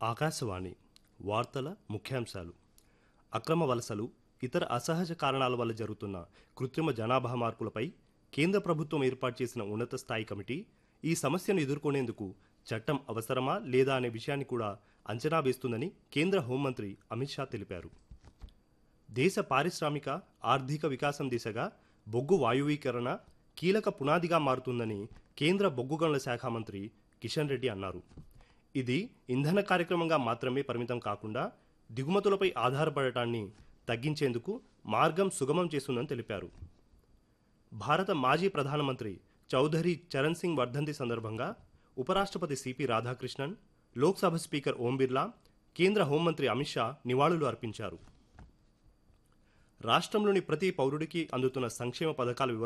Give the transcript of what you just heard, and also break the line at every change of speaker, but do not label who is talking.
ఆకాశవాణి వార్తల ముఖ్యాంశాలు అక్రమ వలసలు ఇతర అసహజ కారణాల వల్ల జరుగుతున్న కృత్రిమ జనాభా మార్పులపై కేంద్ర ప్రభుత్వం ఏర్పాటు చేసిన ఉన్నత స్థాయి కమిటీ ఈ సమస్యను ఎదుర్కొనేందుకు చట్టం అవసరమా లేదా అనే విషయాన్ని కూడా అంచనా వేస్తుందని కేంద్ర హోంమంత్రి అమిత్ షా తెలిపారు దేశ పారిశ్రామిక ఆర్థిక వికాసం దిశగా బొగ్గు వాయువీకరణ కీలక పునాదిగా మారుతుందని కేంద్ర బొగ్గు గనుల శాఖ మంత్రి కిషన్ రెడ్డి అన్నారు ఇది ఇంధన కార్యక్రమంగా మాత్రమే పరిమితం కాకుండా దిగుమతులపై ఆధారపడటాన్ని తగ్గించేందుకు మార్గం సుగమం చేస్తుందని తెలిపారు భారత మాజీ ప్రధానమంత్రి చౌధరి చరణ్ సింగ్ వర్ధంతి సందర్భంగా ఉపరాష్ట్రపతి సిపి రాధాకృష్ణన్ లోక్సభ స్పీకర్ ఓం బిర్లా కేంద్ర హోంమంత్రి అమిత్ షా నివాళులు అర్పించారు రాష్ట్రంలోని ప్రతి పౌరుడికి అందుతున్న సంక్షేమ పథకాల వివరాలు